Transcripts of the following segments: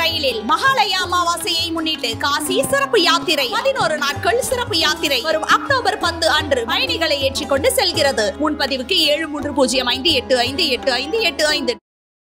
ரயிலில் மகாலய அமாவாசையை முன்னிட்டு காசி சிறப்பு யாத்திரை பதினோரு நாட்கள் சிறப்பு யாத்திரை வரும் அக்டோபர் பத்து அன்று பயணிகளை ஏற்றிக்கொண்டு செல்கிறது முன்பதிவுக்கு ஏழு மூன்று பூஜ்ஜியம் ஐந்து எட்டு ஐந்து எட்டு ஐந்து எட்டு ஐந்து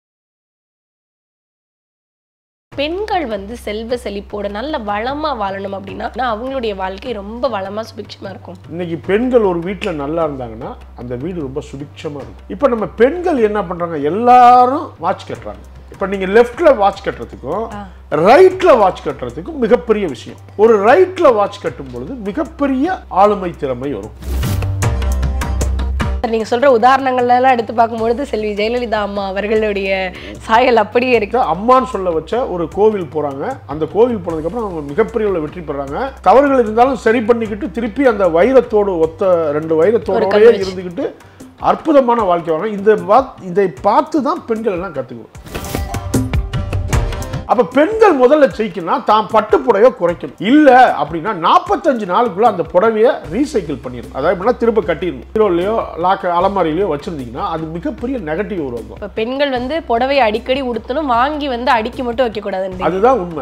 பெண்கள் வந்து செல்வ செழிப்போட நல்ல வளமா வாழணும் அப்படின்னா நான் அவங்களுடைய வாழ்க்கை ரொம்ப வளமா சுபிக்ஷமா இருக்கும் இன்னைக்கு பெண்கள் ஒரு வீட்டில் நல்லா இருந்தாங்கன்னா அந்த வீடு ரொம்ப சுபிக்ஷமாக இருக்கும் இப்போ நம்ம பெண்கள் என்ன பண்ணுறாங்க எல்லாரும் வாட்ச் கட்டுறாங்க இப்போ நீங்கள் லெஃப்டில் வாட்ச் கட்டுறதுக்கும் ரைட்டில் வாட்ச் கட்டுறதுக்கும் மிகப்பெரிய விஷயம் ஒரு ரைட்டில் வாட்ச் கட்டும் பொழுது மிகப்பெரிய ஆளுமை திறமை வரும் நீங்க சொல்ற உதாரணங்கள்ல எல்லாம் எடுத்து பார்க்கும்பொழுது செல்வி ஜெயலலிதா அம்மா அவர்களுடைய சாயல் அப்படியே இருக்கு அம்மான்னு சொல்ல வச்ச ஒரு கோவில் போறாங்க அந்த கோவில் போனதுக்கப்புறம் அவங்க மிகப்பெரிய அளவுல வெற்றி பெறாங்க தவறுகள் இருந்தாலும் சரி பண்ணிக்கிட்டு திருப்பி அந்த வைரத்தோடு ஒத்த ரெண்டு வைரத்தோடயே கல் வச்சு. இருந்துக்கிட்டு அற்புதமான வாழ்க்கை வராங்க இந்த வா- இதை பார்த்து தான் பெண்கள் எல்லாம் கத்துக்கணும் அப்ப பெண்கள் முதல்ல ஜெயிக்கணும்னா தான் பட்டு புடவையை குறைக்கணும் இல்ல அப்படின்னா நாற்பத்தஞ்சு நாளுக்குள்ள அந்த புடவைய ரீசைக்கிள் பண்ணிடணும் அதாவது எப்படின்னா திரும்ப கட்டிடணும் ஹீரோலையோ லாக்க அலமாரிலையோ வச்சிருந்தீங்கன்னா அது மிகப்பெரிய நெகட்டிவ் உருவாக்கும் இப்ப பெண்கள் வந்து புடவை அடிக்கடி உடுத்தணும் வாங்கி வந்து அடிக்கி மட்டும் வைக்க கூடாதுன்னு அதுதான் உண்மை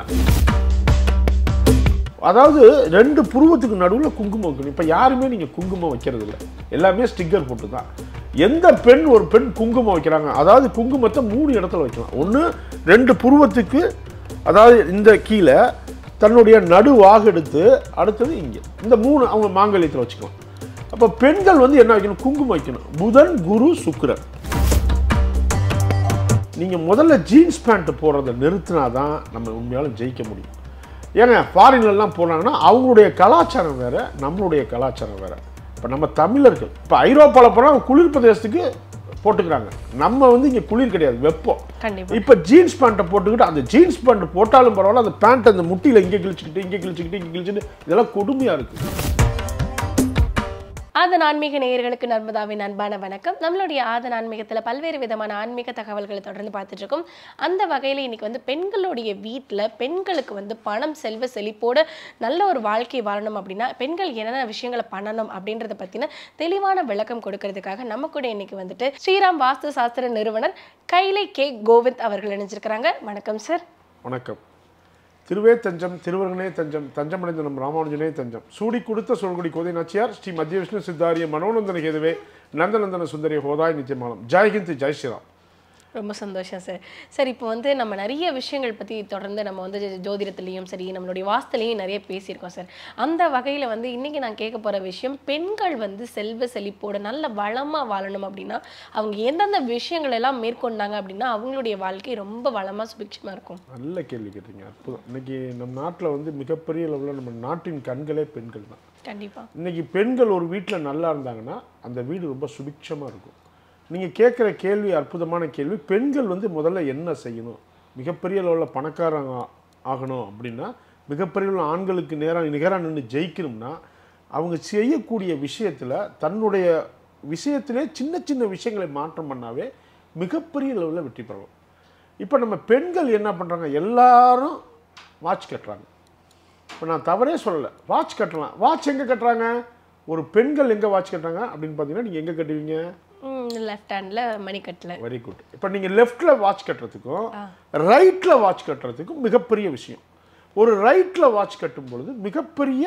அதாவது ரெண்டு புருவத்துக்கு நடுவில் குங்குமம் வைக்கணும் இப்போ யாருமே நீங்கள் குங்குமம் வைக்கிறது இல்லை எல்லாமே ஸ்டிக்கர் போட்டு தான் எந்த பெண் ஒரு பெண் குங்குமம் வைக்கிறாங்க அதாவது குங்குமத்தை மூணு இடத்துல வைக்கலாம் ஒன்று ரெண்டு புருவத்துக்கு அதாவது இந்த கீழே தன்னுடைய நடுவாக எடுத்து அடுத்தது இங்கே இந்த மூணு அவங்க மாங்கல்யத்தில் வச்சுக்கலாம் அப்போ பெண்கள் வந்து என்ன வைக்கணும் குங்குமம் வைக்கணும் புதன் குரு சுக்கிரன் நீங்கள் முதல்ல ஜீன்ஸ் பேண்ட் போடுறத நிறுத்தினா தான் நம்ம உண்மையாலும் ஜெயிக்க முடியும் ஏங்க ஃபாரின்லலாம் போனாங்கன்னா அவங்களுடைய கலாச்சாரம் வேற நம்மளுடைய கலாச்சாரம் வேற இப்போ நம்ம தமிழர்கள் இப்போ ஐரோப்பாவில் போனால் குளிர் பிரதேசத்துக்கு போட்டுக்கிறாங்க நம்ம வந்து இங்கே குளிர் கிடையாது வெப்பம் கண்டிப்பா இப்போ ஜீன்ஸ் பேண்ட்டை போட்டுக்கிட்டு அந்த ஜீன்ஸ் பேண்ட் போட்டாலும் பரவாயில்ல அந்த பேண்ட் அந்த முட்டியில் இங்கே கிழிச்சிக்கிட்டு இங்கே கிழிச்சிக்கிட்டு இங்கே கிழிச்சிட்டு இதெல்லாம் கொடுமையாக இருக்குது ஆதன் ஆன்மீக நேயர்களுக்கு நர்மதாவின் அன்பான வணக்கம் நம்மளுடைய ஆதன் ஆன்மீகத்துல பல்வேறு விதமான ஆன்மீக தகவல்களை தொடர்ந்து பார்த்துட்டு இருக்கோம் அந்த வகையில இன்னைக்கு வந்து பெண்களுடைய வீட்ல பெண்களுக்கு வந்து பணம் செல்வ செழிப்போட நல்ல ஒரு வாழ்க்கை வாழணும் அப்படின்னா பெண்கள் என்னென்ன விஷயங்களை பண்ணணும் அப்படின்றத பத்தின தெளிவான விளக்கம் கொடுக்கறதுக்காக நம்ம கூட இன்னைக்கு வந்துட்டு ஸ்ரீராம் வாஸ்து சாஸ்திர நிறுவனர் கைலை கே கோவிந்த் அவர்கள் இணைஞ்சிருக்கிறாங்க வணக்கம் சார் வணக்கம் திருவே தஞ்சம் திருவருகனே தஞ்சம் தஞ்சமடைந்த நம் ராமானுஜனே தஞ்சம் சூடி கொடுத்த சொல்குடி கோதை நாச்சியார் ஸ்ரீ மத்திய விஷ்ணு சித்தாரிய மனோநந்தன கேதுவே நந்தநந்தன சுந்தரி ஹோதாய் நித்தியமாலம் ஜெய்ஹிந்த் ஜெய் ஸ்ரீராம் ரொம்ப சந்தோஷம் சார் சார் இப்போ வந்து நம்ம நிறைய விஷயங்கள் பற்றி தொடர்ந்து நம்ம வந்து ஜோதிடத்துலேயும் சரி நம்மளுடைய வாஸ்துலேயும் நிறைய பேசியிருக்கோம் சார் அந்த வகையில் வந்து இன்றைக்கி நான் கேட்க போகிற விஷயம் பெண்கள் வந்து செல்வ செழிப்போட நல்ல வளமாக வாழணும் அப்படின்னா அவங்க எந்தெந்த விஷயங்கள் எல்லாம் மேற்கொண்டாங்க அப்படின்னா அவங்களுடைய வாழ்க்கை ரொம்ப வளமாக சுபிக்ஷமாக இருக்கும் நல்ல கேள்வி கேட்டீங்க அற்புதம் இன்னைக்கு நம் நாட்டில் வந்து மிகப்பெரிய அளவில் நம்ம நாட்டின் கண்களே பெண்கள் தான் கண்டிப்பாக இன்னைக்கு பெண்கள் ஒரு வீட்டில் நல்லா இருந்தாங்கன்னா அந்த வீடு ரொம்ப சுபிக்ஷமாக இருக்கும் நீங்கள் கேட்குற கேள்வி அற்புதமான கேள்வி பெண்கள் வந்து முதல்ல என்ன செய்யணும் மிகப்பெரிய அளவில் பணக்காரங்க ஆகணும் அப்படின்னா மிகப்பெரிய அளவில் ஆண்களுக்கு நேராக நிகராக நின்று ஜெயிக்கணும்னா அவங்க செய்யக்கூடிய விஷயத்தில் தன்னுடைய விஷயத்திலே சின்ன சின்ன விஷயங்களை மாற்றம் பண்ணாவே மிகப்பெரிய அளவில் வெற்றி பெறலாம் இப்போ நம்ம பெண்கள் என்ன பண்ணுறாங்க எல்லாரும் வாட்ச் கட்டுறாங்க இப்போ நான் தவறே சொல்லலை வாட்ச் கட்டலாம் வாட்ச் எங்கே கட்டுறாங்க ஒரு பெண்கள் எங்கே வாட்ச் கட்டுறாங்க அப்படின்னு பார்த்தீங்கன்னா நீங்கள் எங்கே கட்டுவீங்க லெஃப்ட் ஹேண்டில் மணிக்கட்டில் வெரி குட் இப்போ நீங்கள் லெஃப்டில் வாட்ச் கட்டுறதுக்கும் ரைட்டில் வாட்ச் கட்டுறதுக்கும் மிகப்பெரிய விஷயம் ஒரு ரைட்டில் வாட்ச் கட்டும் பொழுது மிகப்பெரிய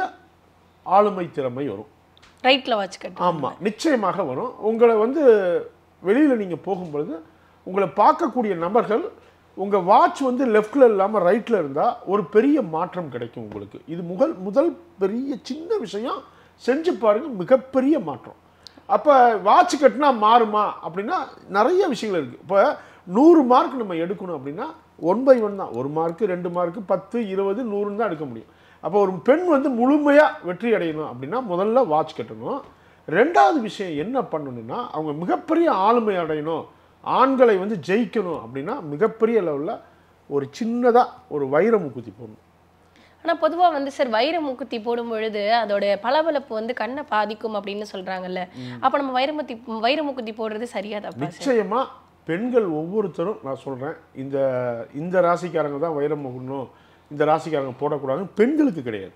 ஆளுமை திறமை வரும் ரைட்டில் வாட்ச் கட்டு ஆமாம் நிச்சயமாக வரும் உங்களை வந்து வெளியில் நீங்கள் போகும்பொழுது உங்களை பார்க்கக்கூடிய நபர்கள் உங்கள் வாட்ச் வந்து லெஃப்டில் இல்லாமல் ரைட்டில் இருந்தால் ஒரு பெரிய மாற்றம் கிடைக்கும் உங்களுக்கு இது முதல் முதல் பெரிய சின்ன விஷயம் செஞ்சு பாருங்க மிகப்பெரிய மாற்றம் அப்போ வாட்ச் கட்டினா மாறுமா அப்படின்னா நிறைய விஷயங்கள் இருக்குது இப்போ நூறு மார்க் நம்ம எடுக்கணும் அப்படின்னா ஒன் பை ஒன் தான் ஒரு மார்க்கு ரெண்டு மார்க்கு பத்து இருபது நூறுன்னு தான் எடுக்க முடியும் அப்போ ஒரு பெண் வந்து முழுமையாக வெற்றி அடையணும் அப்படின்னா முதல்ல வாட்ச் கட்டணும் ரெண்டாவது விஷயம் என்ன பண்ணணும்னா அவங்க மிகப்பெரிய ஆளுமை அடையணும் ஆண்களை வந்து ஜெயிக்கணும் அப்படின்னா மிகப்பெரிய லெவலில் ஒரு சின்னதாக ஒரு வைர மூக்குத்தி போடணும் ஆனா பொதுவா வந்து சார் வைர மூக்குத்தி போடும் பொழுது அதோட பளபளப்பு வந்து கண்ணை பாதிக்கும் அப்படின்னு சொல்றாங்கல்ல அப்ப நம்ம வைரமுத்தி வைர மூக்குத்தி போடுறது சரியா தப்பா சார் நிச்சயமா பெண்கள் ஒவ்வொருத்தரும் நான் சொல்றேன் இந்த இந்த ராசிக்காரங்க தான் வைரம் போடணும் இந்த ராசிக்காரங்க போடக்கூடாதுன்னு பெண்களுக்கு கிடையாது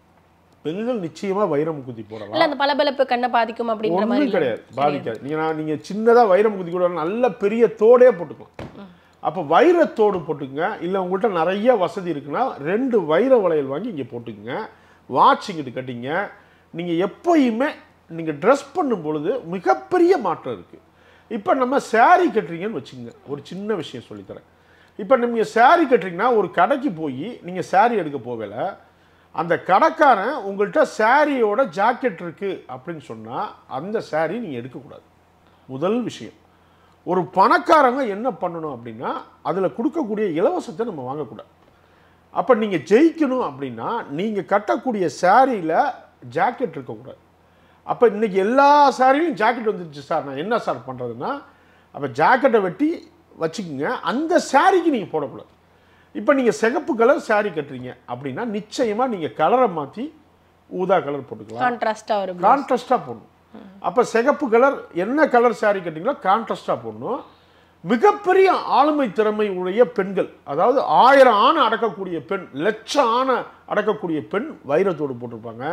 பெண்கள் நிச்சயமா வைரம் குத்தி போடலாம் இல்ல அந்த பளபளப்பு கண்ணை பாதிக்கும் அப்படின்ற மாதிரி ஒன்றும் கிடையாது பாதிக்காது நீங்க நான் நீங்க சின்னதா வைரம் குத்தி கூட நல்ல பெரிய தோடே போட்டுக்கலாம் அப்போ வைரத்தோடு போட்டுக்குங்க இல்லை உங்கள்கிட்ட நிறைய வசதி இருக்குன்னா ரெண்டு வைர வளையல் வாங்கி இங்கே போட்டுக்குங்க வாட்ச் இங்கிட்டு கட்டிங்க நீங்கள் எப்பயுமே நீங்கள் ட்ரெஸ் பண்ணும் பொழுது மிகப்பெரிய மாற்றம் இருக்குது இப்போ நம்ம saree கட்டுறீங்கன்னு வச்சுக்கோங்க ஒரு சின்ன விஷயம் சொல்லித்தரேன் இப்போ நீங்கள் saree கட்டுறீங்கன்னா ஒரு கடைக்கு போய் நீங்கள் saree எடுக்க போகல அந்த கடைக்காரன் உங்கள்கிட்ட சாரியோட ஜாக்கெட் இருக்குது அப்படின்னு சொன்னால் அந்த saree நீங்கள் எடுக்கக்கூடாது முதல் விஷயம் ஒரு பணக்காரங்க என்ன பண்ணணும் அப்படின்னா அதில் கொடுக்கக்கூடிய இலவசத்தை நம்ம வாங்கக்கூடாது அப்போ நீங்கள் ஜெயிக்கணும் அப்படின்னா நீங்கள் கட்டக்கூடிய சாரியில் ஜாக்கெட் இருக்கக்கூடாது அப்போ இன்னைக்கு எல்லா சாரிலையும் ஜாக்கெட் வந்துருச்சு சார் நான் என்ன சார் பண்ணுறதுன்னா அப்போ ஜாக்கெட்டை வெட்டி வச்சுக்கோங்க அந்த சாரிக்கு நீங்கள் போடக்கூடாது இப்போ நீங்கள் சிகப்பு கலர் saree கட்டுறீங்க அப்படின்னா நிச்சயமாக நீங்கள் கலரை மாற்றி ஊதா கலர் போட்டுக்கலாம் கான்ட்ராஸ்டா ஒரு blouse. கான்ட்ராஸ்டாக போடணும் அப்போ சிகப்பு கலர் என்ன கலர் saree கட்டிங்களோ கான்ட்ராஸ்டாக போடணும் மிகப்பெரிய ஆளுமை திறமை உடைய பெண்கள் அதாவது ஆயிரம் ஆணை அடக்கக்கூடிய பெண் லட்சம் ஆணை அடக்கக்கூடிய பெண் வைரத்தோடு போட்டிருப்பாங்க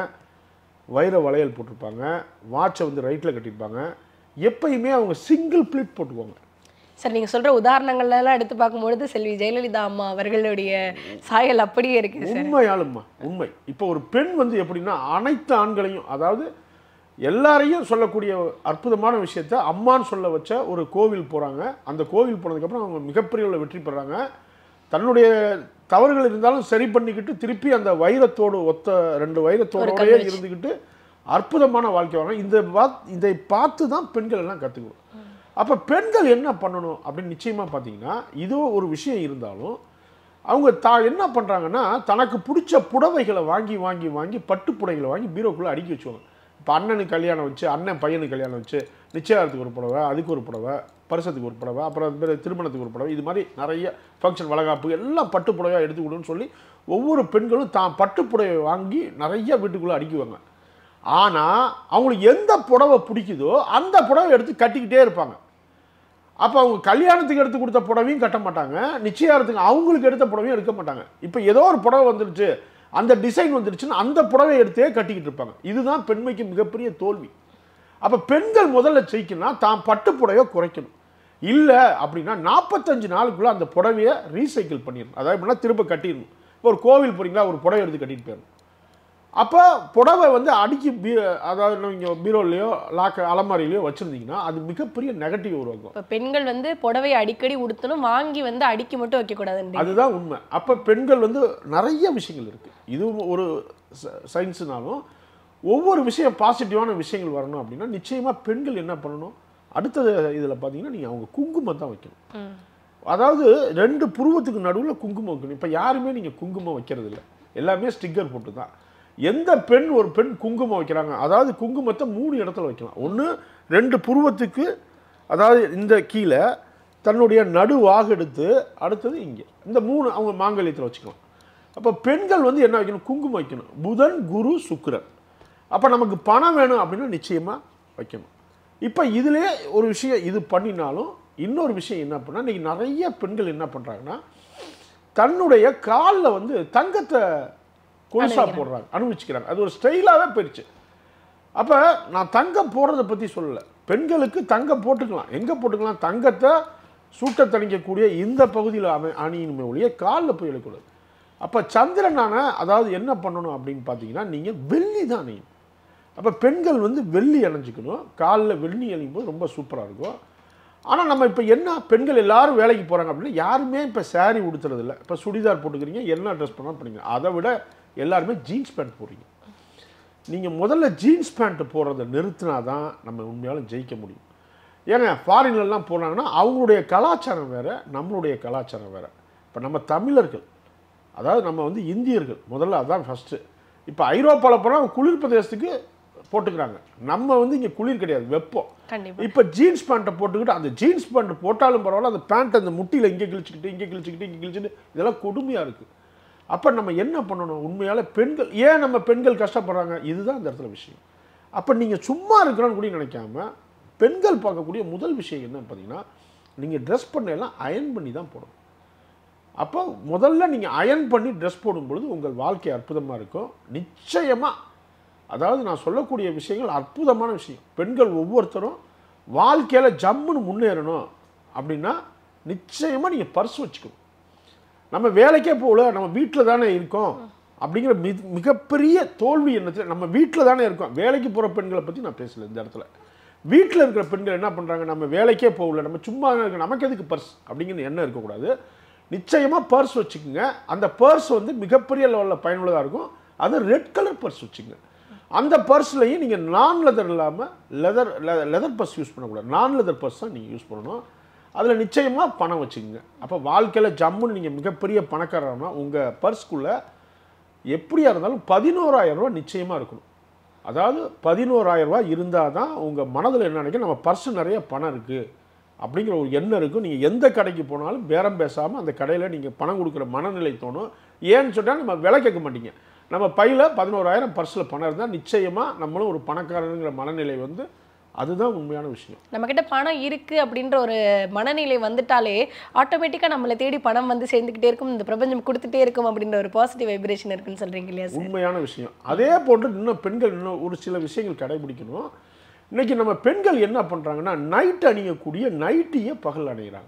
வைர வளையல் போட்டிருப்பாங்க வாட்சை வந்து ரைட்டில் கட்டியிருப்பாங்க எப்பயுமே அவங்க சிங்கிள் பிளிட் போட்டுக்குவாங்க சார் நீங்க சொல்ற உதாரணங்கள்ல எல்லாம் எடுத்து பார்க்கும்பொழுது செல்வி ஜெயலலிதா அம்மா அவர்களுடைய சாயல் அப்படியே இருக்கு சார் உண்மையாலும்மா உண்மை இப்போ ஒரு பெண் வந்து எப்படின்னா அனைத்து ஆண்களையும் அதாவது எல்லாரையும் சொல்லக்கூடிய அற்புதமான விஷயத்த அம்மான்னு சொல்ல வச்ச ஒரு கோவில் போகிறாங்க அந்த கோவில் போனதுக்கப்புறம் அவங்க மிகப்பெரிய அளவுல வெற்றி பெறாங்க தன்னுடைய தவறுகள் இருந்தாலும் சரி பண்ணிக்கிட்டு திருப்பி அந்த வைரத்தோடு ஒத்த ரெண்டு வைரத்தோடயே கவர்ச்சி. இருந்துக்கிட்டு அற்புதமான வாழ்க்கை வாங்க இந்த வா- இதை பார்த்து தான் பெண்கள் எல்லாம் கற்றுக்கணும் அப்போ பெண்கள் என்ன பண்ணணும் அப்படின்னு நிச்சயமாக பார்த்தீங்கன்னா இது ஒரு விஷயம் இருந்தாலும் அவங்க தா என்ன பண்ணுறாங்கன்னா தனக்கு பிடிச்ச புடவைகளை வாங்கி வாங்கி வாங்கி பட்டு புடவைகளை வாங்கி பீரோக்குள்ளே அடுக்கி வச்சுவாங்க இப்போ அண்ணனுக்கு கல்யாணம் வச்சு அண்ணன் பையனுக்கு கல்யாணம் வச்சு நிச்சயார்த்துக்கு ஒரு புடவை அதுக்கு ஒரு புடவை பரிசத்துக்கு ஒரு புடவை அப்புறம் அது பேர் திருமணத்துக்கு ஒரு புடவை இது மாதிரி நிறைய ஃபங்க்ஷன் வளகாப்பு எல்லாம் பட்டு புடவையாக எடுத்து கொடுன்னு சொல்லி ஒவ்வொரு பெண்களும் தான் பட்டு புடவை வாங்கி நிறைய வீட்டுக்குள்ளே அடுக்குவாங்க ஆனால் அவங்களுக்கு எந்த புடவை பிடிக்குதோ அந்த புடவை எடுத்து கட்டிக்கிட்டே இருப்பாங்க அப்போ அவங்க கல்யாணத்துக்கு எடுத்து கொடுத்த புடவையும் கட்ட மாட்டாங்க நிச்சயார்த்துக்கு அவங்களுக்கு எடுத்த புடவையும் எடுக்க மாட்டாங்க இப்போ ஏதோ ஒரு புடவை வந்துருச்சு அந்த டிசைன் வந்துருச்சுன்னு அந்த புடவை எடுத்தே கட்டிக்கிட்டு இருப்பாங்க இதுதான் பெண்மைக்கு மிகப்பெரிய தோல்வி அப்போ பெண்கள் முதல்ல ஜெயிக்கணும்னா தான் பட்டு புடவையை குறைக்கணும் இல்லை அப்படின்னா நாற்பத்தஞ்சு நாளுக்குள்ளே அந்த புடவையை ரீசைக்கிள் பண்ணிடணும் அதாவது எப்படின்னா திரும்ப கட்டிடணும் இப்போ ஒரு கோவில் போறீங்களா ஒரு புடவை எடுத்து கட்டிட்டு போயிடணும் அப்போ புடவை வந்து அடுக்கி பீ அதாவது நீங்கள் பீரோலையோ லாக்க அலமாரிலையோ வச்சுருந்தீங்கன்னா அது மிகப்பெரிய நெகட்டிவ் உருவாக்கும் இப்ப பெண்கள் வந்து புடவை அடிக்கடி உடுத்தணும் வாங்கி வந்து அடிக்கி மட்டும் வைக்க கூடாதுன்றீங்க அதுதான் உண்மை அப்போ பெண்கள் வந்து நிறைய விஷயங்கள் இருக்குது இதுவும் ஒரு சயின்ஸுனாலும் ஒவ்வொரு விஷயம் பாசிட்டிவான விஷயங்கள் வரணும் அப்படின்னா நிச்சயமாக பெண்கள் என்ன பண்ணணும் அடுத்தது இதில் பார்த்தீங்கன்னா நீங்கள் அவங்க குங்குமம் தான் வைக்கணும் ம். அதாவது ரெண்டு புருவத்துக்கு நடுவில் குங்குமம் வைக்கணும் இப்போ யாருமே நீங்கள் குங்குமம் வைக்கிறது இல்லை எல்லாமே ஸ்டிக்கர் போட்டு தான் எந்த பெண் ஒரு பெண் குங்குமம் வைக்கிறாங்க அதாவது குங்குமத்தை மூணு இடத்துல வைக்கலாம் ஒன்று ரெண்டு புருவத்துக்கு அதாவது இந்த கீழே தன்னுடைய நடுவாக எடுத்து அடுத்தது இங்கே இந்த மூணு அவங்க மாங்கல்யத்தில் வச்சுக்கலாம் அப்போ பெண்கள் வந்து என்ன வைக்கணும் குங்குமம் வைக்கணும் புதன் குரு சுக்கிரன் அப்போ நமக்கு பணம் வேணும் அப்படின்னா நிச்சயமாக வைக்கணும் இப்போ இதிலே ஒரு விஷயம் இது பண்ணினாலும் இன்னொரு விஷயம் என்ன பண்ணால் இன்றைக்கி நிறைய பெண்கள் என்ன பண்ணுறாங்கன்னா தன்னுடைய காலில் வந்து தங்கத்தை கொலுசா போடுறாங்க அனுபவிச்சுக்கிறாங்க அது ஒரு ஸ்டைலாகவே போயிடுச்சு அப்போ நான் தங்கம் போடுறதை பற்றி சொல்லலை பெண்களுக்கு தங்கம் போட்டுக்கலாம் எங்கே போட்டுக்கலாம் தங்கத்தை சூட்ட தணிக்கக்கூடிய இந்த பகுதியில் அமை அணியணுமே ஒழிய காலில் போய் எடுக்கக்கூடாது அப்போ சந்திரனான அதாவது என்ன பண்ணணும் அப்படின்னு பார்த்தீங்கன்னா நீங்கள் வெள்ளி தான் அணியணும் அப்போ பெண்கள் வந்து வெள்ளி அணிஞ்சுக்கணும் காலில் வெள்ளி அணியும் போது ரொம்ப சூப்பராக இருக்கும் ஆனால் நம்ம இப்போ என்ன பெண்கள் எல்லாரும் வேலைக்கு போகிறாங்க அப்படின்னா யாருமே இப்போ saree உடுத்துறது இல்லை இப்போ சுடிதார் போட்டுக்கிறீங்க என்ன ட்ரெஸ் பண்ணால் பண்ணீங்க அதை விட எல்லாருமே ஜீன்ஸ் பேண்ட் போடுறீங்க நீங்கள் முதல்ல ஜீன்ஸ் பேண்ட் போடுறதை நிறுத்தினா தான் நம்ம உண்மையாலும் ஜெயிக்க முடியும் ஏங்க ஃபாரின்லலாம் போனாங்கன்னா அவங்களுடைய கலாச்சாரம் வேறு நம்மளுடைய கலாச்சாரம் வேறு இப்போ நம்ம தமிழர்கள் அதாவது நம்ம வந்து இந்தியர்கள் முதல்ல அதான் ஃபஸ்ட்டு இப்போ ஐரோப்பாவில் போனால் குளிர் பிரதேசத்துக்கு போட்டுக்கிறாங்க நம்ம வந்து இங்கே குளிர் கிடையாது வெப்பம் கண்டிப்பா இப்போ ஜீன்ஸ் பேண்ட்டை போட்டுக்கிட்டு அந்த ஜீன்ஸ் பேண்ட் போட்டாலும் பரவாயில்ல அந்த பேண்ட் அந்த முட்டியில் இங்கே கிழிச்சிக்கிட்டு இங்கே கிழிச்சிக்கிட்டு இங்கே கிழிச்சிட்டு இதெல்லாம் கொடுமையாக இருக்குது அப்போ நம்ம என்ன பண்ணணும் உண்மையால பெண்கள் ஏன் நம்ம பெண்கள் கஷ்டப்படுறாங்க இதுதான் இந்த இடத்துல விஷயம் அப்போ நீங்கள் சும்மா இருக்கிறோன்னு கூட நினைக்காம பெண்கள் பார்க்கக்கூடிய முதல் விஷயம் என்ன பார்த்தீங்கன்னா நீங்கள் ட்ரெஸ் பண்ண எல்லாம் அயன் பண்ணி தான் போடணும் அப்போ முதல்ல நீங்கள் அயன் பண்ணி ட்ரெஸ் போடும்பொழுது உங்கள் வாழ்க்கை அற்புதமாக இருக்கும் நிச்சயமாக அதாவது நான் சொல்லக்கூடிய விஷயங்கள் அற்புதமான விஷயம் பெண்கள் ஒவ்வொருத்தரும் வாழ்க்கையில் ஜம்முன்னு முன்னேறணும் அப்படின்னா நிச்சயமாக நீங்கள் பர்ஸ் வச்சுக்கணும் நம்ம வேலைக்கே போகல நம்ம வீட்டில் தானே இருக்கோம் அப்படிங்கிற மி மிகப்பெரிய தோல்வி என்னத்துல நம்ம வீட்டில் தானே இருக்கோம் வேலைக்கு போகிற பெண்களை பற்றி நான் பேசல இந்த இடத்துல வீட்டில் இருக்கிற பெண்கள் என்ன பண்ணுறாங்க நம்ம வேலைக்கே போகல நம்ம சும்மா இருக்க நமக்கு எதுக்கு பர்ஸ் அப்படிங்கிற எண்ணம் இருக்கக்கூடாது நிச்சயமாக பர்ஸ் வச்சுக்கோங்க அந்த பர்ஸ் வந்து மிகப்பெரிய லெவலில் பயனுள்ளதாக இருக்கும் அது ரெட் கலர் பர்ஸ் வச்சுங்க அந்த பர்ஸ்லையும் நீங்கள் நான் லெதர் இல்லாமல் லெதர் லெதர் பர்ஸ் யூஸ் பண்ணக்கூடாது நான் லெதர் பர்ஸ் தான் நீங்கள் யூஸ் பண்ணணும் அதில் நிச்சயமாக பணம் வச்சுக்கோங்க அப்போ வாழ்க்கையில் ஜம்முன்னு நீங்கள் மிகப்பெரிய பணக்காரர்னா உங்கள் பர்ஸ்க்குள்ளே எப்படியா இருந்தாலும் பதினோராயிரம் ரூபாய் நிச்சயமாக இருக்கணும் அதாவது பதினோராயிரம் ரூபாய் இருந்தால் தான் உங்கள் மனதில் என்ன நினைக்க நம்ம பர்ஸ் நிறைய பணம் இருக்குது அப்படிங்கிற ஒரு எண்ணம் இருக்கும் நீங்கள் எந்த கடைக்கு போனாலும் பேரம் பேசாமல் அந்த கடையில் நீங்கள் பணம் கொடுக்குற மனநிலை தோணும் ஏன்னு சொன்னால் நம்ம விலை கேட்க மாட்டீங்க நம்ம பையில் பதினோராயிரம் பர்ஸில் பணம் இருந்தால் நிச்சயமாக நம்மளும் ஒரு பணக்காரங்கிற மனநிலை வந்து அதுதான் உண்மையான விஷயம் நம்ம கிட்ட பணம் இருக்கு அப்படின்ற ஒரு மனநிலை வந்துட்டாலே ஆட்டோமேட்டிக்கா நம்மளை தேடி பணம் வந்து சேர்ந்துக்கிட்டே இருக்கும் இந்த பிரபஞ்சம் கொடுத்துட்டே இருக்கும் அப்படின்ற ஒரு பாசிட்டிவ் வைப்ரேஷன் இருக்குன்னு சொல்றீங்க இல்லையா சார் உண்மையான விஷயம் அதே போன்று இன்னும் பெண்கள் இன்னும் ஒரு சில விஷயங்கள் கடைபிடிக்கணும் இன்னைக்கு நம்ம பெண்கள் என்ன பண்ணுறாங்கன்னா நைட் அணியக்கூடிய நைட்டியை பகல் அணிகிறாங்க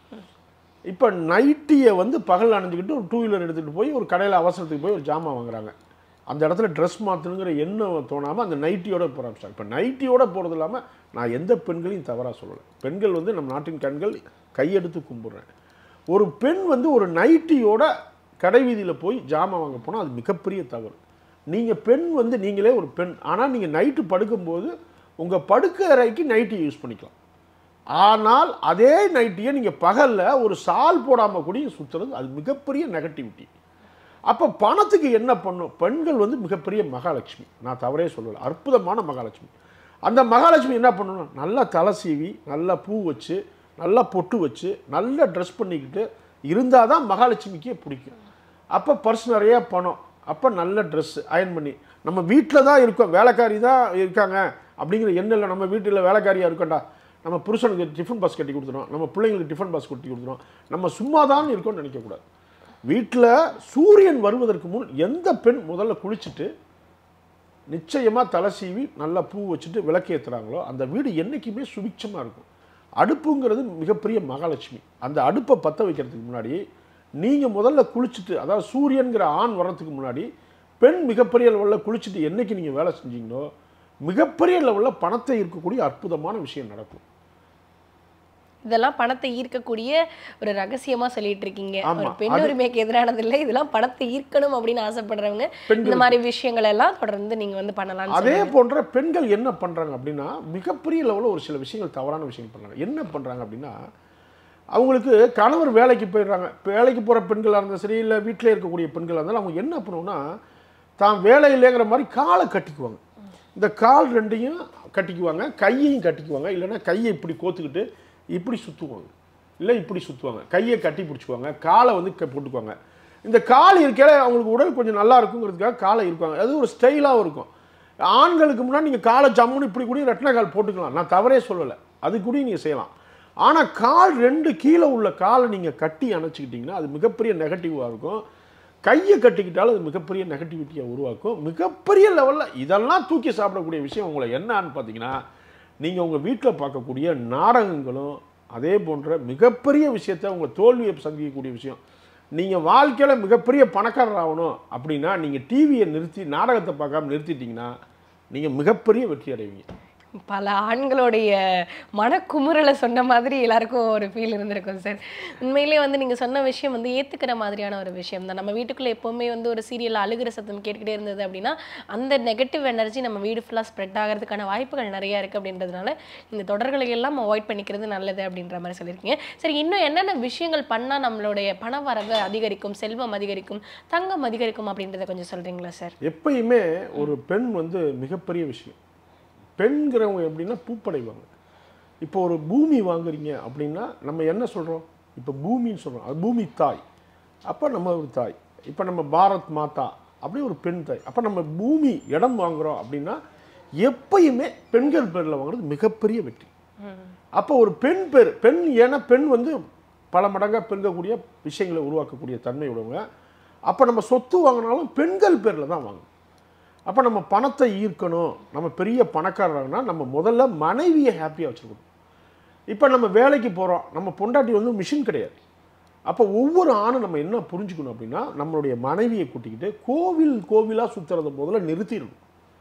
இப்போ நைட்டியை வந்து பகல் அணிஞ்சுக்கிட்டு ஒரு டூ வீலர் எடுத்துகிட்டு போய் ஒரு கடையில் அவசரத்துக்கு போய் ஒரு ஜாமான் வாங்குறாங்க அந்த இடத்துல ட்ரெஸ் மாற்றணுங்கிற எண்ணம் தோணாமல் அந்த நைட்டியோட போகிற ஆரம்பிச்சாங்க இப்போ நைட்டியோட போகிறது இல்லாமல் நான் எந்த பெண்களையும் தவறாக சொல்லலை பெண்கள் வந்து நம்ம நாட்டின் கண்கள் கையெடுத்து கும்பிட்றேன் ஒரு பெண் வந்து ஒரு நைட்டியோட கடை வீதியில் போய் ஜாமான் வாங்க போனால் அது மிகப்பெரிய தவறு நீங்கள் பெண் வந்து நீங்களே ஒரு பெண் ஆனால் நீங்கள் நைட்டு படுக்கும்போது உங்கள் படுக்கை அறைக்கு நைட்டி யூஸ் பண்ணிக்கலாம் ஆனால் அதே நைட்டியை நீங்கள் பகலில் ஒரு சால் போடாமல் கூட சுற்றுறது அது மிகப்பெரிய நெகட்டிவிட்டி அப்போ பணத்துக்கு என்ன பண்ணும் பெண்கள் வந்து மிகப்பெரிய மகாலட்சுமி நான் தவறே சொல்லலை அற்புதமான மகாலட்சுமி அந்த மகாலட்சுமி என்ன பண்ணணும் நல்லா தலை சீவி நல்லா பூ வச்சு நல்லா பொட்டு வச்சு நல்லா ட்ரெஸ் பண்ணிக்கிட்டு இருந்தால் தான் மகாலட்சுமிக்கே பிடிக்கும் அப்போ பர்ஸ் நிறைய பணம் அப்போ நல்ல ட்ரெஸ் அயன் பண்ணி நம்ம வீட்டில் தான் இருக்கோம் வேலைக்காரி தான் இருக்காங்க அப்படிங்கிற எண்ணம் இல்லை நம்ம வீட்டில் வேலைக்காரியாக இருக்கோண்டா நம்ம புருஷனுக்கு டிஃபன் பாஸ் கட்டி கொடுத்துரும் நம்ம பிள்ளைங்களுக்கு டிஃபன் பாஸ் கட்டி கொடுத்துரும் நம்ம சும்மா தான் இருக்கோம்னு நினைக்கக்கூடாது வீட்டில் சூரியன் வருவதற்கு முன் எந்த பெண் முதல்ல குளிச்சுட்டு நிச்சயமாக தலை சீவி நல்லா பூ வச்சுட்டு விளக்கேற்றுறாங்களோ அந்த வீடு என்றைக்குமே சுபிட்சமாக இருக்கும் அடுப்புங்கிறது மிகப்பெரிய மகாலட்சுமி அந்த அடுப்பை பற்ற வைக்கிறதுக்கு முன்னாடி நீங்கள் முதல்ல குளிச்சுட்டு அதாவது சூரியன்கிற ஆண் வர்றதுக்கு முன்னாடி பெண் மிகப்பெரிய லெவலில் குளிச்சுட்டு என்னைக்கு நீங்கள் வேலை செஞ்சீங்களோ மிகப்பெரிய லெவலில் பணத்தை இருக்கக்கூடிய அற்புதமான விஷயம் நடக்கும் இதெல்லாம் பணத்தை ஈர்க்கக்கூடிய ஒரு ரகசியமா சொல்லிட்டு இருக்கீங்க ஆமா, ஒரு பெண் அது- உரிமைக்கு எதிரானது இல்லை இதெல்லாம் பணத்தை ஈர்க்கணும் அப்படின்னு ஆசைப்படுறவங்க பெண்கள் இந்த மாதிரி விஷயங்கள் எல்லாம் தொடர்ந்து நீங்க வந்து பண்ணலாம்னு அதே சொல்றீங்க. போன்ற பெண்கள் என்ன பண்ணுறாங்க அப்படின்னா மிகப்பெரிய லெவலில் ஒரு சில விஷயங்கள் தவறான விஷயங்கள் பண்ணுறாங்க என்ன பண்ணுறாங்க அப்படின்னா அவங்களுக்கு கணவர் வேலைக்கு போயிடுறாங்க வேலைக்கு போகிற பெண்களாக இருந்தாலும் சரி இல்லை வீட்டிலே இருக்கக்கூடிய பெண்களாக இருந்தாலும் அவங்க என்ன பண்ணுவோம்னா தான் வேலை இல்லைங்கிற மாதிரி காலை கட்டிக்குவாங்க இந்த கால் ரெண்டையும் கட்டிக்குவாங்க கையையும் கட்டிக்குவாங்க இல்லைன்னா கையை இப்படி கோத்துக்கிட்டு இப்படி சுற்றுவாங்க இல்லை இப்படி சுற்றுவாங்க கையை கட்டி பிடிச்சிக்குவாங்க காலை வந்து க- போட்டுக்குவாங்க இந்த கால் இருக்கையில அவங்களுக்கு உடல் கொஞ்சம் நல்லா இருக்குங்கிறதுக்காக காலை இருப்பாங்க அது ஒரு ஸ்டைலாகவும் இருக்கும் ஆண்களுக்கு முன்னாடி நீங்கள் காலை ஜம்முன்னு இப்படி கூட ரெட்டின கால் போட்டுக்கலாம் நான் தவறே சொல்லலை அது கூட நீங்கள் செய்யலாம் ஆனால் கால் ரெண்டு கீழே உள்ள காலை நீங்கள் கட்டி அணைச்சிக்கிட்டிங்கன்னா அது மிகப்பெரிய நெகட்டிவாக இருக்கும் கையை கட்டிக்கிட்டாலும் அது மிகப்பெரிய நெகட்டிவிட்டியை உருவாக்கும் மிகப்பெரிய லெவலில் இதெல்லாம் தூக்கி சாப்பிடக்கூடிய விஷயம் உங்களை என்னன்னு பார்த்தீங்கன்னா நீங்கள் உங்கள் வீட்டில் பார்க்கக்கூடிய நாடகங்களும் அதே போன்ற மிகப்பெரிய விஷயத்தை உங்கள் தோல்வியை சந்திக்கக்கூடிய விஷயம் நீங்கள் வாழ்க்கையில் மிகப்பெரிய பணக்காரர் ஆகணும் அப்படின்னா நீங்கள் டிவியை நிறுத்தி நாடகத்தை பார்க்காம நிறுத்திட்டீங்கன்னா நீங்கள் மிகப்பெரிய வெற்றி அடைவீங்க பல ஆண்களுடைய மனக்குமுறலை சொன்ன மாதிரி எல்லாருக்கும் ஒரு ஃபீல் இருந்திருக்கும் சார் உண்மையிலே வந்து நீங்கள் சொன்ன விஷயம் வந்து ஏற்றுக்கிற மாதிரியான ஒரு விஷயம் தான் நம்ம வீட்டுக்குள்ளே எப்போவுமே வந்து ஒரு சீரியல் அழுகிற சத்தம் கேட்டுக்கிட்டே இருந்தது அப்படின்னா அந்த நெகட்டிவ் எனர்ஜி நம்ம வீடு ஃபுல்லாக ஸ்ப்ரெட் ஆகிறதுக்கான வாய்ப்புகள் நிறைய இருக்குது அப்படின்றதுனால இந்த தொடர்களை எல்லாம் அவாய்ட் பண்ணிக்கிறது நல்லது அப்படின்ற மாதிரி சொல்லியிருக்கீங்க சரி இன்னும் என்னென்ன விஷயங்கள் பண்ணால் நம்மளுடைய பண வரவு அதிகரிக்கும் செல்வம் அதிகரிக்கும் தங்கம் அதிகரிக்கும் அப்படின்றத கொஞ்சம் சொல்கிறீங்களா சார் எப்பயுமே ஒரு பெண் வந்து மிகப்பெரிய விஷயம் பெண்கிறவங்க எப்படின்னா பூப்படைவாங்க இப்போ ஒரு பூமி வாங்குறீங்க அப்படின்னா நம்ம என்ன சொல்கிறோம் இப்போ பூமின்னு சொல்கிறோம் அது பூமி தாய் அப்போ நம்ம ஒரு தாய் இப்போ நம்ம பாரத் மாதா அப்படி ஒரு பெண் தாய் அப்போ நம்ம பூமி இடம் வாங்குறோம் அப்படின்னா எப்பயுமே பெண்கள் பேரில் வாங்குறது மிகப்பெரிய வெற்றி அப்போ ஒரு பெண் பேர் பெண் ஏன்னா பெண் வந்து பல மடங்காக பெருகக்கூடிய விஷயங்களை உருவாக்கக்கூடிய தன்மை உடையவங்க அப்போ நம்ம சொத்து வாங்கினாலும் பெண்கள் பேரில் தான் வாங்கணும் அப்போ நம்ம பணத்தை ஈர்க்கணும் நம்ம பெரிய பணக்காரராகனா நம்ம முதல்ல மனைவியை ஹாப்பியாக வச்சுருக்கணும் இப்போ நம்ம வேலைக்கு போகிறோம் நம்ம பொண்டாட்டி வந்து மிஷின் கிடையாது அப்போ ஒவ்வொரு ஆணும் நம்ம என்ன புரிஞ்சுக்கணும் அப்படின்னா நம்மளுடைய மனைவியை கூட்டிக்கிட்டு கோவில் கோவிலாக சுற்றுறத முதல்ல நிறுத்திடணும்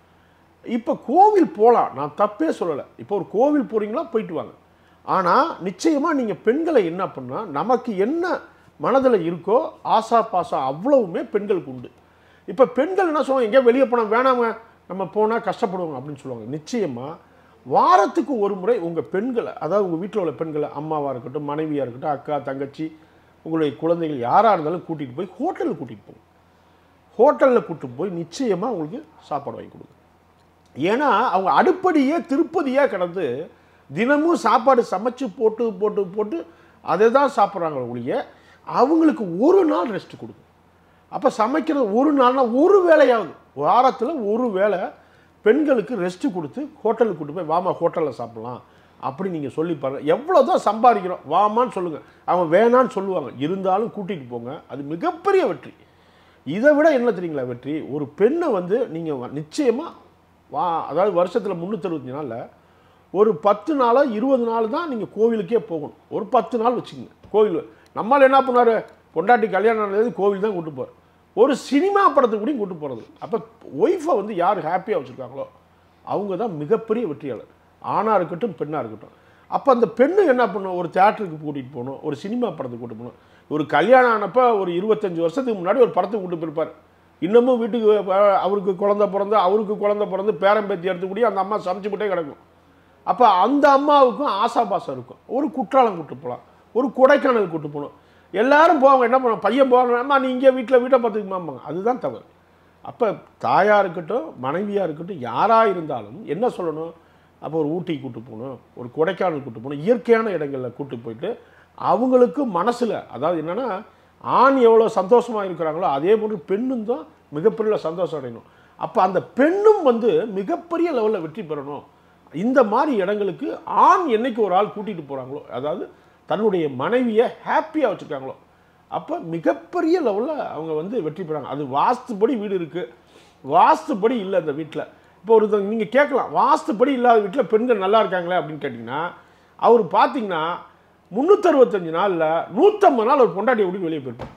இப்போ கோவில் போகலாம் நான் தப்பே சொல்லலை இப்போ ஒரு கோவில் போகிறீங்களா போயிட்டு வாங்க ஆனால் நிச்சயமாக நீங்கள் பெண்களை என்ன பண்ணால் நமக்கு என்ன மனதில் இருக்கோ ஆசா பாசம் அவ்வளவுமே பெண்களுக்கு உண்டு இப்போ பெண்கள் என்ன சொல்லுவாங்க எங்கேயா வெளியே போனால் வேணாங்க நம்ம போனால் கஷ்டப்படுவாங்க அப்படின்னு சொல்லுவாங்க நிச்சயமாக வாரத்துக்கு ஒரு முறை உங்கள் பெண்களை அதாவது உங்கள் வீட்டில் உள்ள பெண்களை அம்மாவாக இருக்கட்டும் மனைவியாக இருக்கட்டும் அக்கா தங்கச்சி உங்களுடைய குழந்தைகள் யாராக இருந்தாலும் கூட்டிகிட்டு போய் ஹோட்டலுக்கு கூட்டிகிட்டு போங்க ஹோட்டலில் கூட்டிட்டு போய் நிச்சயமாக உங்களுக்கு சாப்பாடு வாங்கி கொடுங்க ஏன்னா அவங்க அடுப்படியே திருப்பதியாக கிடந்து தினமும் சாப்பாடு சமைச்சு போட்டு போட்டு போட்டு அதை தான் சாப்பிட்றாங்க ஒழிய அவங்களுக்கு ஒரு நாள் ரெஸ்ட் கொடுங்க அப்போ சமைக்கிறது ஒரு நாள்னா ஒரு வேலையாவது வாரத்தில் ஒரு வேளை பெண்களுக்கு ரெஸ்ட் கொடுத்து ஹோட்டலுக்கு கூட்டு போய் வாமா ஹோட்டலில் சாப்பிடலாம் அப்படி நீங்கள் சொல்லி பாருங்க எவ்வளோ தான் சம்பாதிக்கிறோம் வாமான்னு சொல்லுங்கள் அவங்க வேணான்னு சொல்லுவாங்க இருந்தாலும் கூட்டிகிட்டு போங்க அது மிகப்பெரிய வெற்றி இதை விட என்ன தெரியுங்களா வெற்றி ஒரு பெண்ணை வந்து நீங்கள் நிச்சயமாக வா அதாவது வருஷத்தில் முந்நூற்றறுபத்தஞ்சு நாளில் ஒரு பத்து நாளோ இருபது நாள் தான் நீங்கள் கோவிலுக்கே போகணும் ஒரு பத்து நாள் வச்சுக்கோங்க கோவில் நம்மால் என்ன பண்ணார் பொண்டாட்டி கல்யாணம் நடந்தது கோவில் தான் கூட்டு போகிறார் ஒரு சினிமா படத்துக்கு கூட கூட்டு போகிறது அப்போ ஒய்ஃபை வந்து யார் ஹாப்பியாக வச்சுருக்காங்களோ அவங்க தான் மிகப்பெரிய வெற்றியாளர் ஆணாக இருக்கட்டும் பெண்ணாக இருக்கட்டும் அப்போ அந்த பெண்ணு என்ன பண்ணும் ஒரு தேட்டருக்கு கூட்டிகிட்டு போகணும் ஒரு சினிமா படத்துக்கு கூட்டு போகணும் ஒரு கல்யாணம் ஆனப்போ ஒரு இருபத்தஞ்சு வருஷத்துக்கு முன்னாடி ஒரு படத்துக்கு கூட்டு போயிருப்பார் இன்னமும் வீட்டுக்கு அஹ், அவருக்கு குழந்தை பிறந்து அவருக்கு குழந்தை பிறந்து பேரன் பேத்தி எடுத்துக்கூடிய அந்த அம்மா சமைச்சு போட்டே கிடக்கும் அப்போ அந்த அம்மாவுக்கும் ஆசாபாசம் இருக்கும் ஒரு குற்றாலம் கூட்டு போகலாம் ஒரு கொடைக்கானல் கூட்டு போகணும் எல்லாரும் போவாங்க என்ன பண்ணுவாங்க பையன் போவாங்க அம்மா நீ இங்கே வீட்டில் வீட்டை பார்த்துக்குமாம்பாங்க அதுதான் தவறு அப்போ தாயாக இருக்கட்டும் மனைவியாக இருக்கட்டும் யாராக இருந்தாலும் என்ன சொல்லணும் அப்போ ஒரு ஊட்டி கூட்டு போகணும் ஒரு கொடைக்கானல் கூட்டு போகணும் இயற்கையான இடங்களில் கூட்டு போயிட்டு அவங்களுக்கு மனசில் அதாவது என்னென்னா ஆண் எவ்வளோ சந்தோஷமாக இருக்கிறாங்களோ அதே போன்று பெண்ணும் தான் மிகப்பெரிய சந்தோஷம் அடையணும் அப்போ அந்த பெண்ணும் வந்து மிகப்பெரிய லெவலில் வெற்றி பெறணும் இந்த மாதிரி இடங்களுக்கு ஆண் என்னைக்கு ஒரு ஆள் கூட்டிகிட்டு போகிறாங்களோ அதாவது தன்னுடைய மனைவியை ஹாப்பியாக வச்சுருக்காங்களோ அப்போ மிகப்பெரிய லெவலில் அவங்க வந்து வெற்றி பெறாங்க அது வாஸ்துப்படி வீடு இருக்குது வாஸ்துப்படி இல்லை அந்த வீட்டில் இப்போ ஒரு நீங்கள் கேட்கலாம் வாஸ்துப்படி இல்லாத வீட்டில் பெண்கள் நல்லா இருக்காங்களே அப்படின்னு கேட்டிங்கன்னா அவர் பார்த்தீங்கன்னா முந்நூற்றறுபத்தஞ்சு நாளில் நூற்றம்பது நாள் ஒரு பொண்டாட்டியை விட்டு வெளியே போயிருப்பார்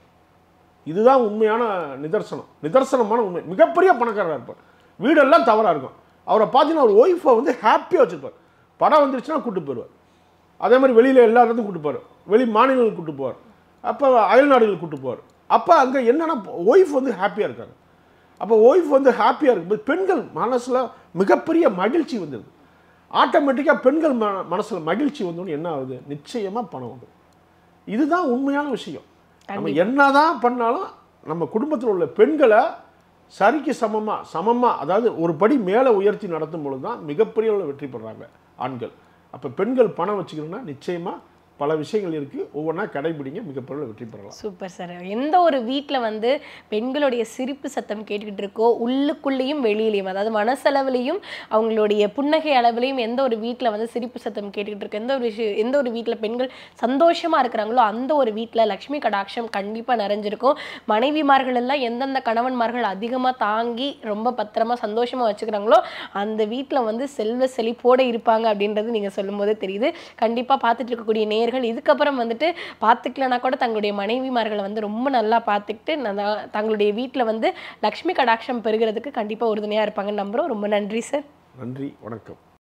இதுதான் உண்மையான நிதர்சனம் நிதர்சனமான உண்மை மிகப்பெரிய பணக்காரராக இருப்பார் வீடெல்லாம் தவறாக இருக்கும் அவரை பார்த்தீங்கன்னா ஒரு ஒய்ஃபை வந்து ஹாப்பியாக வச்சுருப்பார் படம் வந்துருச்சுன்னா கூட்டு போயிடுவார் அதே மாதிரி வெளியில் எல்லா இடத்துக்கும் கூட்டு போவார் வெளி மாநிலங்களுக்கு கூட்டு போவார் அப்போ அயல் நாடுகளுக்கு கூட்டு போவார் அப்போ அங்கே என்னென்னா ஒய்ஃப் வந்து ஹாப்பியாக இருக்காங்க அப்போ ஒய்ஃப் வந்து ஹாப்பியாக இருக்கும்போது பெண்கள் மனசில் மிகப்பெரிய மகிழ்ச்சி வந்துடுது ஆட்டோமேட்டிக்காக பெண்கள் ம மனசில் மகிழ்ச்சி வந்தோன்னு என்ன ஆகுது நிச்சயமாக பணம் வரும் இதுதான் உண்மையான விஷயம் நம்ம என்னதான் பண்ணாலும் நம்ம குடும்பத்தில் உள்ள பெண்களை சரிக்கு சமமாக சமமாக அதாவது ஒரு படி மேலே உயர்த்தி நடத்தும் பொழுது தான் மிகப்பெரிய அளவுல வெற்றி பெறாங்க ஆண்கள் அப்போ பெண்கள் பணம் வச்சுக்கணும்னா நிச்சயமாக பல விஷயங்கள் இருக்குது ஒவ்வொன்றா கடைபிடிங்க மிகப்பெரிய அளவுல வெற்றி பெறலாம் சூப்பர் சார் எந்த ஒரு வீட்டில் வந்து பெண்களுடைய சிரிப்பு சத்தம் கேட்டுக்கிட்டு இருக்கோ உள்ளுக்குள்ளேயும் வெளியிலையும் அதாவது மனசளவுலையும் அவங்களுடைய புன்னகை அளவுலையும் எந்த ஒரு வீட்டில் வந்து சிரிப்பு சத்தம் கேட்டுக்கிட்டு இருக்கு எந்த ஒரு விஷயம் எந்த ஒரு வீட்டில் பெண்கள் சந்தோஷமா இருக்கிறாங்களோ அந்த ஒரு வீட்டில் லக்ஷ்மி கடாட்சம் கண்டிப்பாக நிறைஞ்சிருக்கும் மனைவிமார்கள் எல்லாம் எந்தெந்த கணவன்மார்கள் அதிகமாக தாங்கி ரொம்ப பத்திரமா சந்தோஷமா வச்சுக்கிறாங்களோ அந்த வீட்டில் வந்து செல்வ செழிப்போடு இருப்பாங்க அப்படின்றது நீங்கள் சொல்லும்போது தெரியுது கண்டிப்பாக பார்த்துட்டு இருக்கக்கூடிய நேயர்கள் இதுக்கப்புறம் வந்துட்டு பார்த்துக்கலனா கூட தங்களுடைய மனைவிமார்களை வந்து ரொம்ப நல்லா பார்த்துக்கிட்டு நல்லா தங்களுடைய வீட்டில் வந்து லக்ஷ்மி கடாட்சம் பெறுகிறதுக்கு கண்டிப்பாக உறுதுணையாக இருப்பாங்கன்னு நம்புகிறோம் ரொம்ப நன்றி சார் நன்றி வணக்கம்